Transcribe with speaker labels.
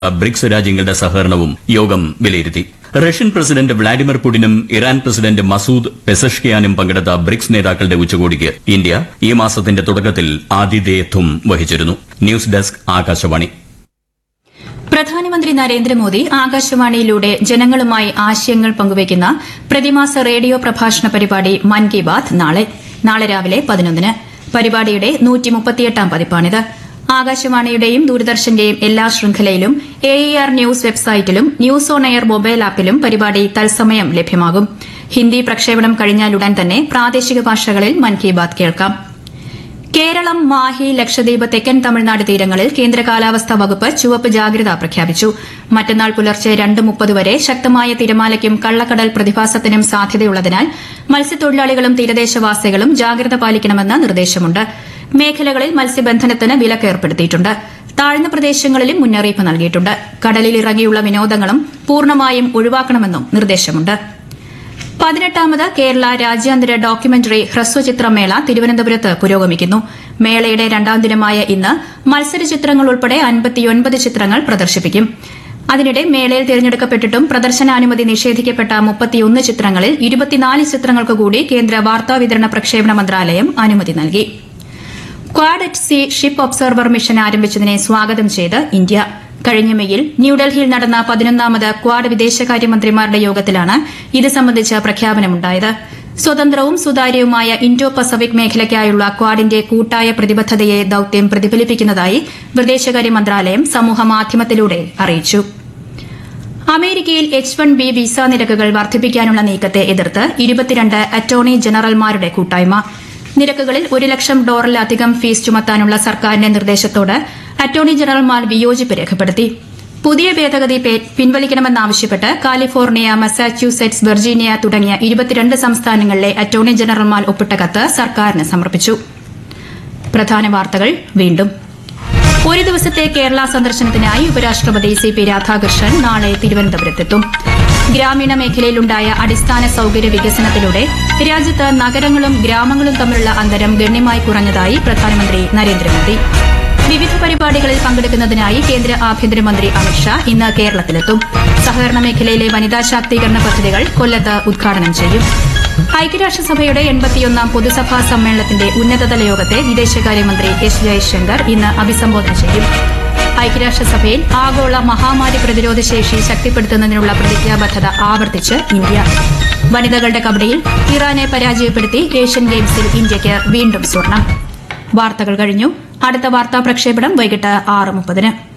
Speaker 1: BRICS രാജ്യങ്ങളുടെ സഹകരണവും യോഗം വിലയിരുത്തി റഷ്യൻ പ്രസിഡന്റ് വ്ളാഡിമിർ പുടിനും ഇറാൻ പ്രസിഡന്റ് മസൂദ് പെസഷ്കിയാനും പങ്കെടുത്ത ബ്രിക്സ് നേതാക്കളുടെ ഉച്ചകോടിക്ക് ഇന്ത്യ ഈ മാസത്തിന്റെ തുടക്കത്തിൽ ആതിഥേയത്വം വഹിച്ചിരുന്നു ന്യൂസ് ഡെസ്ക് ആകാശവാണി
Speaker 2: പ്രധാനമന്ത്രി നരേന്ദ്രമോദി ആകാശവാണിയിലൂടെ ജനങ്ങളുമായി ആശയങ്ങൾ പങ്കുവയ്ക്കുന്ന പ്രതിമാസ റേഡിയോ പ്രഭാഷണ പരിപാടി മൻ കി ബാത് നാളെ നാളെ രാവിലെ പതിനൊന്നിന് പരിപാടിയുടെ നൂറ്റിമുപ്പത്തിയെട്ടാം പതിപ്പാണിത് ആകാശവാണിയുടെയും ദൂരദർശന്റെയും എല്ലാ ശൃംഖലയിലും എ ആർ ന്യൂസ് വെബ്സൈറ്റിലും ന്യൂസ് ഓൺ എയർ മൊബൈൽ ആപ്പിലും പരിപാടി തത്സമയം ലഭ്യമാകും ഹിന്ദി പ്രക്ഷേപണം കഴിഞ്ഞാലുടൻ തന്നെ പ്രാദേശിക ഭാഷകളിൽ മൻ കി ബാത് കേൾക്കാം കേരളം മാഹി ലക്ഷദ്വീപ് തെക്കൻ തമിഴ്നാട് തീരങ്ങളിൽ കേന്ദ്ര കാലാവസ്ഥാ വകുപ്പ് ചുവപ്പ് ജാഗ്രത പ്രഖ്യാപിച്ചു മറ്റന്നാൾ പുലർച്ചെ രണ്ട് മുപ്പത് വരെ ശക്തമായ തിരമാലയ്ക്കും കള്ളക്കടൽ പ്രതിഭാസത്തിനും സാധ്യതയുള്ളതിനാൽ മത്സ്യത്തൊഴിലാളികളും തീരദേശവാസികളും ജാഗ്രത പാലിക്കണമെന്ന് നിർദ്ദേശമുണ്ട് മേഖലകളിൽ മത്സ്യബന്ധനത്തിന് വിലക്ക് ഏർപ്പെടുത്തിയിട്ടുണ്ട് താഴ്ന്ന പ്രദേശങ്ങളിലും മുന്നറിയിപ്പ് നൽകിയിട്ടുണ്ട് കടലിൽ ഇറങ്ങിയുള്ള വിനോദങ്ങളും പൂർണ്ണമായും ഒഴിവാക്കണമെന്നും നിർദ്ദേശമുണ്ട് പതിനെട്ടാമത് കേരള രാജ്യാന്തര ഡോക്യുമെന്ററി ഹ്രസ്വചിത്രമേള തിരുവനന്തപുരത്ത് പുരോഗമിക്കുന്നു മേളയുടെ രണ്ടാം ദിനമായ ഇന്ന് മത്സര ചിത്രങ്ങൾ ഉൾപ്പെടെ അൻപത്തിയൊൻപത് ചിത്രങ്ങൾ പ്രദർശിപ്പിക്കും അതിനിടെ മേളയിൽ തിരഞ്ഞെടുക്കപ്പെട്ടിട്ടും പ്രദർശനാനുമതി നിഷേധിക്കപ്പെട്ട മുപ്പത്തിയൊന്ന് ചിത്രങ്ങളിൽ ഇരുപത്തിനാല് ചിത്രങ്ങൾക്ക് കൂടി കേന്ദ്ര വാർത്താവിതരണ പ്രക്ഷേപണ മന്ത്രാലയം അനുമതി നൽകി Quad at sea ship observer mission ആരംഭിച്ചതിനെ സ്വാഗതം ചെയ്ത് ഇന്ത്യ കഴിഞ്ഞ മെയിൽ ന്യൂഡൽഹിയിൽ നടന്ന പതിനൊന്നാമത് ക്വാഡ് വിദേശകാര്യമന്ത്രിമാരുടെ യോഗത്തിലാണ് ഇത് സംബന്ധിച്ച പ്രഖ്യാപനമുണ്ടായത് സ്വതന്ത്രവും സുതാര്യവുമായ ഇൻഡോ പസഫിക് മേഖലയ്ക്കായുള്ള ക്വാഡിന്റെ കൂട്ടായ പ്രതിബദ്ധതയെ ദൌത്യം പ്രതിഫലിപ്പിക്കുന്നതായി വിദേശകാര്യ മന്ത്രാലയം സമൂഹമാധ്യമത്തിലൂടെ അറിയിച്ചു അമേരിക്കയിൽ എച്ച് വൺ ബി വിസ നിരക്കുകൾ വർദ്ധിപ്പിക്കാനുള്ള നീക്കത്തെ എതിർത്ത് ഇരുപത്തിരണ്ട് അറ്റോർണി ജനറൽമാരുടെ കൂട്ടായ്മ നിരക്കുകളിൽ ഒരു ലക്ഷം ഡോളറിലധികം ഫീസ് ചുമത്താനുള്ള സർക്കാരിന്റെ നിർദ്ദേശത്തോട് അറ്റോർണി ജനറൽമാർ വിയോജിപ്പ് രേഖപ്പെടുത്തി പുതിയ ഭേദഗതി പേ- പിൻവലിക്കണമെന്നാവശ്യപ്പെട്ട് കാലിഫോർണിയ മസാച്യൂസെറ്റ്സ് വെർജീനിയ തുടങ്ങിയ ഇരുപത്തിരണ്ട് സംസ്ഥാനങ്ങളിലെ അറ്റോർണി ജനറൽമാർ ഒപ്പിട്ട കത്ത് സർക്കാരിന് സമർപ്പിച്ചു പ്രധാന വാർത്തകൾ വീണ്ടും ഒരു ദിവസത്തെ കേരള സന്ദർശനത്തിനായി ഉപരാഷ്ട്രപതി സി പി രാധാകൃഷ്ണൻ നാളെ തിരുവനന്തപുരത്തെത്തും ഗ്രാമീണ മേഖലയിലുണ്ടായ അടിസ്ഥാന സൌകര്യ വികസനത്തിലൂടെ രാജ്യത്ത് നഗരങ്ങളും ഗ്രാമങ്ങളും തമ്മിലുള്ള അന്തരം ഗണ്യമായി കുറഞ്ഞതായി പ്രധാനമന്ത്രി നരേന്ദ്രമോദി വിവിധ പരിപാടികളിൽ പങ്കെടുക്കുന്നതിനായി കേന്ദ്ര ആഭ്യന്തരമന്ത്രി അമിത്ഷാ ഇന്ന് കേരളത്തിലെത്തും സഹകരണ മേഖലയിലെ വനിതാ ശാക്തീകരണ പദ്ധതികൾ കൊല്ലത്ത് ഉദ്ഘാടനം ചെയ്യും ഐക്യരാഷ്ട്രസഭയുടെ എൺപത്തിയൊന്നാം പൊതുസഭാ സമ്മേളനത്തിന്റെ ഉന്നതതല യോഗത്തെ വിദേശകാര്യമന്ത്രി എസ് ജയശങ്കർ ഇന്ന് അഭിസംബോധന ചെയ്യും ഐക്യരാഷ്ട്രസഭയിൽ ആഗോള മഹാമാരി പ്രതിരോധ ശേഷി ശക്തിപ്പെടുത്തുന്നതിനുള്ള പ്രതിജ്ഞാബദ്ധത ആവർത്തിച്ച് ഇന്ത്യ വനിതകളുടെ കബഡിയിൽ ഇറാനെ പരാജയപ്പെടുത്തി ഏഷ്യൻ ഗെയിംസിൽ ഇന്ത്യയ്ക്ക് വീണ്ടും സ്വർണം വാർത്തകൾ കഴിഞ്ഞു അടുത്ത വാർത്താ പ്രക്ഷേപണം വൈകിട്ട് ആറ് മുപ്പതിന്